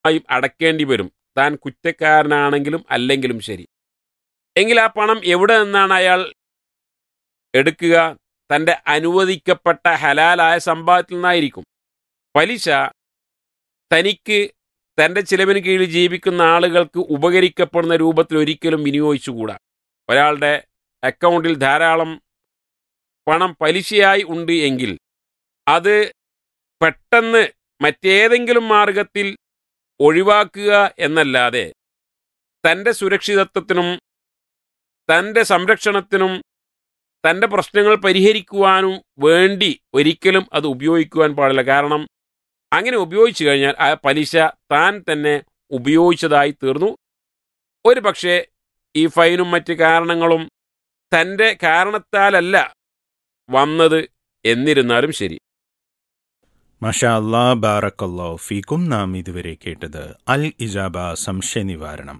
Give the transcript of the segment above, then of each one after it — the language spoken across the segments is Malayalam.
പൂർണ്ണമായും അടക്കേണ്ടി വരും താൻ കുറ്റക്കാരനാണെങ്കിലും അല്ലെങ്കിലും ശരി എങ്കിൽ ആ പണം എവിടെ നിന്നാണ് അയാൾ എടുക്കുക തൻ്റെ അനുവദിക്കപ്പെട്ട ഹലാലായ സമ്പാദത്തിൽ നിന്നായിരിക്കും പലിശ തനിക്ക് തൻ്റെ ചിലവിന് കീഴിൽ ജീവിക്കുന്ന ആളുകൾക്ക് ഉപകരിക്കപ്പെടുന്ന രൂപത്തിൽ ഒരിക്കലും വിനിയോഗിച്ചുകൂടാ ഒരാളുടെ അക്കൗണ്ടിൽ ധാരാളം പണം പലിശയായി ഉണ്ട് എങ്കിൽ അത് പെട്ടെന്ന് മറ്റേതെങ്കിലും മാർഗത്തിൽ ഒഴിവാക്കുക എന്നല്ലാതെ തൻ്റെ സുരക്ഷിതത്വത്തിനും തൻ്റെ സംരക്ഷണത്തിനും തൻ്റെ പ്രശ്നങ്ങൾ പരിഹരിക്കുവാനും വേണ്ടി ഒരിക്കലും അത് ഉപയോഗിക്കുവാൻ പാടില്ല കാരണം അങ്ങനെ ഉപയോഗിച്ചു കഴിഞ്ഞാൽ ആ പലിശ താൻ തന്നെ ഉപയോഗിച്ചതായി തീർന്നു ഒരു പക്ഷേ ഈ ഫൈനും മറ്റ് കാരണങ്ങളും തൻ്റെ കാരണത്താലല്ല വന്നത് എന്നിരുന്നാലും ശരി മഷാ അല്ലാ ബാറക്കല്ലോ ഫീക്കും നാം ഇതുവരെ കേട്ടത് അൽ ഇജാബ സംശയ നിവാരണം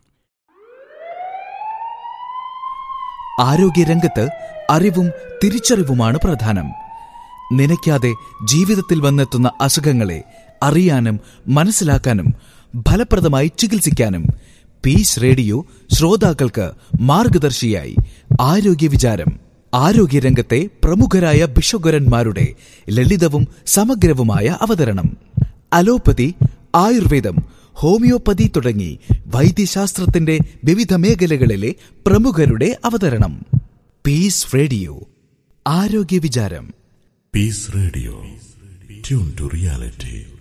ആരോഗ്യരംഗത്ത് അറിവും തിരിച്ചറിവുമാണ് പ്രധാനം നനയ്ക്കാതെ ജീവിതത്തിൽ വന്നെത്തുന്ന അസുഖങ്ങളെ അറിയാനും മനസ്സിലാക്കാനും ഫലപ്രദമായി ചികിത്സിക്കാനും പീസ് റേഡിയോ ശ്രോതാക്കൾക്ക് മാർഗദർശിയായി ആരോഗ്യ വിചാരം ആരോഗ്യരംഗത്തെ പ്രമുഖരായ ഭിഷഗ്വരന്മാരുടെ ലളിതവും സമഗ്രവുമായ അവതരണം അലോപ്പതി ആയുർവേദം ഹോമിയോപ്പതി തുടങ്ങി വൈദ്യശാസ്ത്രത്തിന്റെ വിവിധ മേഖലകളിലെ പ്രമുഖരുടെ അവതരണം പീസ് റേഡിയോ ആരോഗ്യ വിചാരം Peace Radio. Tune to reality.